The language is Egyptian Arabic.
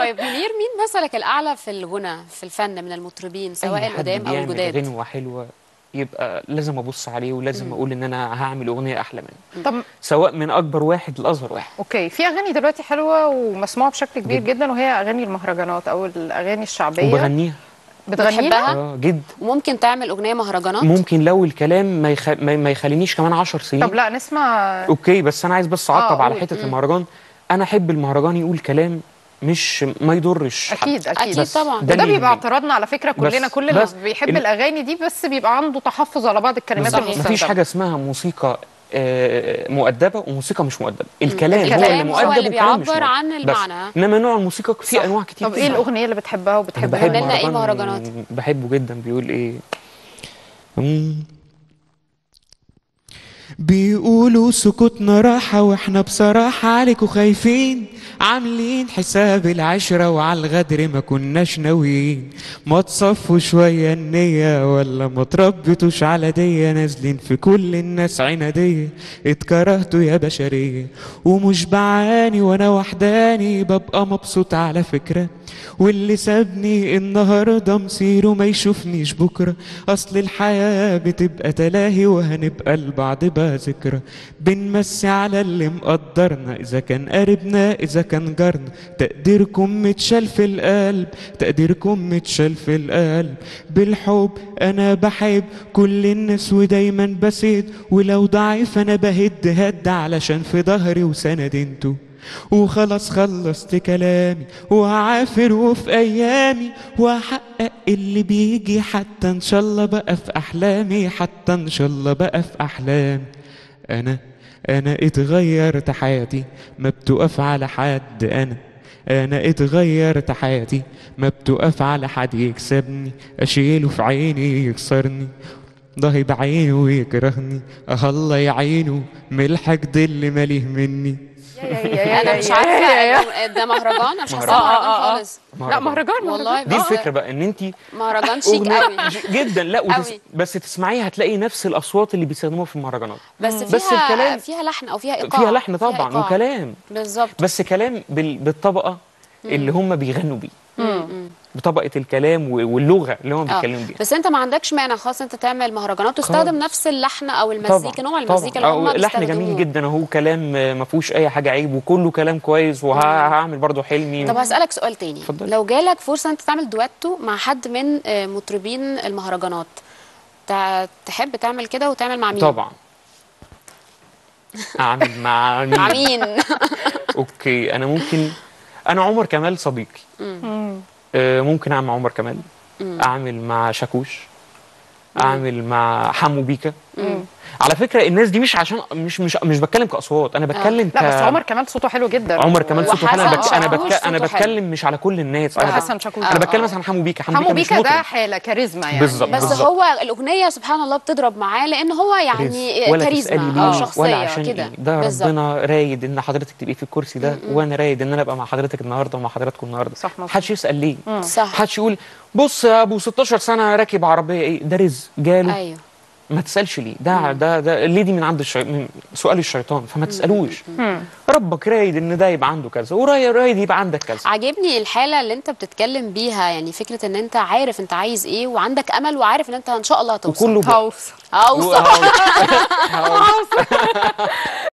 طيب منير مين مثلك الاعلى في الغنى في الفن من المطربين سواء أي حد القدام او بيعمل الجداد غنوة حلوة يبقى لازم ابص عليه ولازم اقول ان انا هعمل اغنيه احلى منه طب سواء من اكبر واحد لاصغر واحد اوكي في اغاني دلوقتي حلوه ومسموعه بشكل كبير جدا وهي اغاني المهرجانات او الاغاني الشعبيه وبغنيها بتغنيها بتحبها؟ اه جد وممكن تعمل اغنيه مهرجانات ممكن لو الكلام ما, يخ... ما ما يخلينيش كمان 10 سنين طب لا نسمع اوكي بس انا عايز بس اعقب آه، على قول. حته المهرجان انا احب المهرجان يقول كلام مش ما يضرش حد. اكيد اكيد أكيد بس طبعا. ده وده اللي بيبقى يهمني. اعتراضنا على فكره كلنا بس- كل اللي بس بيحب ال- الاغاني دي بس بيبقى عنده تحفظ على بعض الكلمات بالظبط المستخدمه مفيش حاجه اسمها موسيقى آه، مؤدبه وموسيقى مش مؤدبه الكلام, هو الكلام اللي هو مؤدب اللي والكلام مش بيعبر مؤدب. عن بس. المعنى. انما نوع الموسيقى في انواع كتير طب ايه جداً. الاغنيه اللي بتحبها أنا وبتحبها بحب لنا إيه مهرجان مهرجانات؟ بحبه جدا بيقول ايه مم. بيقولوا سكوتنا راحة واحنا بصراحة عليكوا خايفين عاملين حساب العشرة وعلى الغدر ما كناش ناويين ما تصفوا شوية النية ولا ما تربطوش على دية نازلين في كل الناس عنادية اتكرهتوا يا بشرية ومش بعاني وانا وحداني ببقى مبسوط على فكرة واللي سابني النهاردة مصيره ما يشوفنيش بكرة أصل الحياة بتبقى تلاهي وهنبقى لبعض بقى ذكرى بنمسي على اللي مقدرنا إذا كان قريبنا إذا كان جارنا تقديركم متشال في القلب تقديركم متشال في القلب بالحب أنا بحب كل الناس ودايما بسيد ولو ضعيف أنا بهد هد علشان في ظهري وسند انتو وخلاص خلصت كلامي وهعافر وفي ايامي وهحقق اللي بيجي حتى ان شاء الله بقى في احلامي حتى ان شاء الله بقى في احلامي انا انا اتغيرت حياتي ما بتقف على حد انا انا اتغيرت حياتي ما بتقف على حد يكسبني اشيله في عيني يكسرني ضهي بعينه ويكرهني اه الله يعينه من الحقد اللي ماليه مني انا مش عارفه ده مهرجان انا مش حاسه مهرجان. مهرجان آه، آه. خالص لا مهرجان والله دي آه، الفكره بقى ان انت مهرجان شيك أغنية قوي ج- جدا لا وتس... قوي. بس تسمعيها هتلاقي نفس الاصوات اللي بيستخدموها في المهرجانات بس بس فيها الكلام- فيها لحن او فيها ايقاع فيها لحن طبعا إيقاع. وكلام بالظبط بس كلام بال... بالطبقه اللي هم بيغنوا بيه بطبقه الكلام و- واللغه اللي هم آه. بيتكلموا بيها بس انت ما عندكش مانع خالص انت تعمل مهرجانات تستخدم نفس اللحن او المزيكا نوع المزيكا اللي هم أو لحن جميل بيستخدموه. جدا اهو كلام آه، ما فيهوش اي حاجه عيب وكله كلام كويس وهعمل برضو حلمي طب هسألك سؤال تاني اتفضلي. لو جالك فرصة انت تعمل دويتو مع حد من آه، مطربين المهرجانات تع- تحب تعمل كده وتعمل مع مين؟ طبعا اعمل مع مين مع مين؟ اوكي انا ممكن انا عمر كمال صديقي آه، ممكن اعمل مع عمر كمال اعمل مع شاكوش اعمل مع حمو بيكا على فكره الناس دي مش عشان مش مش مش بتكلم كاصوات انا بتكلم ك... لا بس عمر كمال صوته حلو جدا عمر كمال صوته حلو انا بك... وحسن انا, بك... شاكوش انا صوته حلو. بتكلم مش على كل الناس انا وحسن بك... شاكوش. انا آه، بتكلم آه. مثلا عن حمو بيكا حمو مش بيكا ده مطرب. حاله كاريزما يعني بالظبط. بس بالظبط. هو الأغنية سبحان الله بتضرب معاه لأن هو يعني رزق. ولا كاريزما تسألي أو ليه شخصية ولا عشان كده إيه. ده بالظبط. ربنا رايد ان حضرتك تبقي في الكرسي ده وانا رايد ان انا ابقى مع حضرتك النهارده ومع حضراتكم النهارده صح مظبوط. محدش يسال ليه صح. محدش يقول بص يا ابو 16 سنه راكب عربيه ايه ده رزق جاله أيوه ما تسالش ليه ده ده ده ليه دي من عند الشي... من سؤال الشيطان فما تسالوش ربك رايد ان ده يبقى عنده كذا ورايد يبقى عندك كذا عاجبني الحالة اللي أنت بتتكلم بيها يعني فكرة إن أنت عارف أنت عايز إيه وعندك أمل وعارف إن أنت إن شاء الله هتوصل وكله بقى. هوصل هوصل هوصل.